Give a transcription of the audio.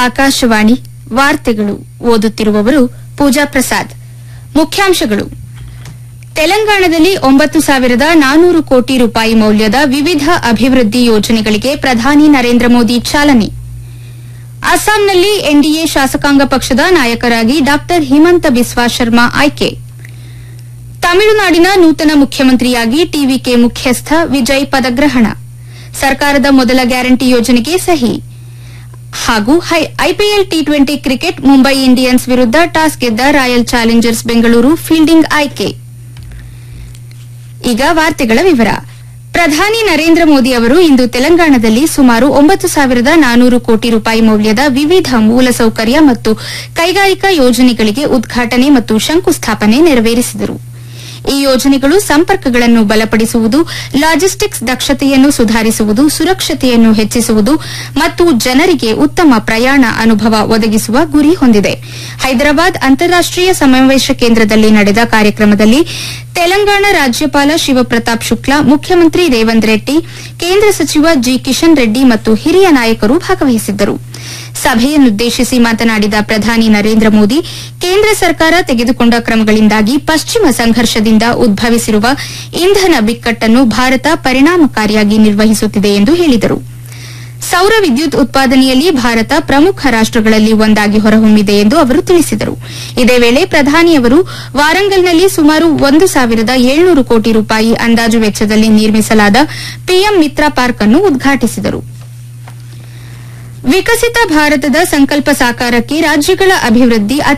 ಆಕಾಶವಾಣಿ ವಾರ್ತೆಗಳು ಓದುತ್ತಿರುವವರು ಪೂಜಾ ಪ್ರಸಾದ್ ಮುಖ್ಯಾಂಶಗಳು ತೆಲಂಗಾಣದಲ್ಲಿ ಒಂಬತ್ತು ಸಾವಿರದ ನಾನೂರು ಕೋಟಿ ರೂಪಾಯಿ ಮೌಲ್ಯದ ವಿವಿಧ ಅಭಿವೃದ್ಧಿ ಯೋಜನೆಗಳಿಗೆ ಪ್ರಧಾನಿ ನರೇಂದ್ರ ಮೋದಿ ಚಾಲನೆ ಅಸ್ಸಾಂನಲ್ಲಿ ಎನ್ಡಿಎ ಶಾಸಕಾಂಗ ಪಕ್ಷದ ನಾಯಕರಾಗಿ ಡಾ ಹಿಮಂತ ಬಿಸ್ವಾ ಶರ್ಮಾ ಆಯ್ಕೆ ತಮಿಳುನಾಡಿನ ನೂತನ ಮುಖ್ಯಮಂತ್ರಿಯಾಗಿ ಟಿವಿಕೆ ಮುಖ್ಯಸ್ಥ ವಿಜಯ್ ಪದಗ್ರಹಣ ಸರ್ಕಾರದ ಮೊದಲ ಗ್ಯಾರಂಟಿ ಯೋಜನೆಗೆ ಸಹಿ ಹಾಗೂ IPL T twenty cricket Mumbai Indians ವಿರುದ್ಧ ಟಾಸ್ ಗೆದ್ದ ರಾಯಲ್ ಚಾಲೆಂಜರ್ಸ್ ಬೆಂಗಳೂರು ಫೀಲ್ಡಿಂಗ್ ಆಯ್ಕೆ ಈಗ ವಾರ್ತೆಗಳ ವಿವರ ಪ್ರಧಾನಿ ನರೇಂದ್ರ ಮೋದಿ ಅವರು ಇಂದು ತೆಲಂಗಾಣದಲ್ಲಿ ಸುಮಾರು ಒಂಬತ್ತು ಸಾವಿರದ ನಾನೂರು ಕೋಟಿ ರೂಪಾಯಿ ಮೌಲ್ಯದ ವಿವಿಧ ಮೂಲಸೌಕರ್ಯ ಮತ್ತು ಕೈಗಾರಿಕಾ ಯೋಜನೆಗಳಿಗೆ ಉದ್ಘಾಟನೆ ಮತ್ತು ಶಂಕುಸ್ಥಾಪನೆ ನೆರವೇರಿಸಿದರು ಈ ಯೋಜನೆಗಳು ಸಂಪರ್ಕಗಳನ್ನು ಬಲಪಡಿಸುವುದು ಲಾಜಿಸ್ಟಿಕ್ಸ್ ದಕ್ಷತೆಯನ್ನು ಸುಧಾರಿಸುವುದು ಸುರಕ್ಷತೆಯನ್ನು ಹೆಚ್ಚಿಸುವುದು ಮತ್ತು ಜನರಿಗೆ ಉತ್ತಮ ಪ್ರಯಾಣ ಅನುಭವ ಒದಗಿಸುವ ಗುರಿ ಹೊಂದಿದೆ ಹೈದರಾಬಾದ್ ಅಂತಾರಾಷ್ಟೀಯ ಸಮಾವೇಶ ಕೇಂದ್ರದಲ್ಲಿ ನಡೆದ ಕಾರ್ಯಕ್ರಮದಲ್ಲಿ ತೆಲಂಗಾಣ ರಾಜ್ಯಪಾಲ ಶಿವಪ್ರತಾಪ್ ಶುಕ್ಲಾ ಮುಖ್ಯಮಂತ್ರಿ ರೇವಂತ್ ರೆಡ್ಡಿ ಕೇಂದ್ರ ಸಚಿವ ಜಿ ಕಿಶನ್ ರೆಡ್ಡಿ ಮತ್ತು ಹಿರಿಯ ನಾಯಕರು ಭಾಗವಹಿಸಿದ್ದರು ಸಭೆಯನ್ನುದ್ದೇಶಿಸಿ ಮಾತನಾಡಿದ ಪ್ರಧಾನಿ ನರೇಂದ್ರ ಮೋದಿ ಕೇಂದ್ರ ಸರ್ಕಾರ ತೆಗೆದುಕೊಂಡ ಕ್ರಮಗಳಿಂದಾಗಿ ಪಶ್ಚಿಮ ಸಂಘರ್ಷದಿಂದ ಉದ್ಭವಿಸಿರುವ ಇಂಧನ ಬಿಕ್ಕಟ್ಟನ್ನು ಭಾರತ ಪರಿಣಾಮಕಾರಿಯಾಗಿ ನಿರ್ವಹಿಸುತ್ತಿದೆ ಎಂದು ಹೇಳಿದರು ಸೌರ ವಿದ್ಯುತ್ ಉತ್ಪಾದನೆಯಲ್ಲಿ ಭಾರತ ಪ್ರಮುಖ ರಾಷ್ಟಗಳಲ್ಲಿ ಒಂದಾಗಿ ಹೊರಹೊಮ್ಮಿದೆ ಎಂದು ಅವರು ತಿಳಿಸಿದರು ಇದೇ ವೇಳೆ ಪ್ರಧಾನಿಯವರು ವಾರಂಗಲ್ನಲ್ಲಿ ಸುಮಾರು ಒಂದು ಸಾವಿರದ ಏಳ್ನೂರು ಕೋಟಿ ರೂಪಾಯಿ ಅಂದಾಜು ವೆಚ್ಚದಲ್ಲಿ ನಿರ್ಮಿಸಲಾದ ಪಿಎಂ ಮಿತ್ರ ಪಾರ್ಕ್ ಅನ್ನು ಉದ್ಘಾಟಿಸಿದರು ವಿಕಸಿತ ಭಾರತದ ಸಂಕಲ್ಪ ಸಾಕಾರಕ್ಕೆ ರಾಜ್ಯಗಳ ಅಭಿವೃದ್ಧಿ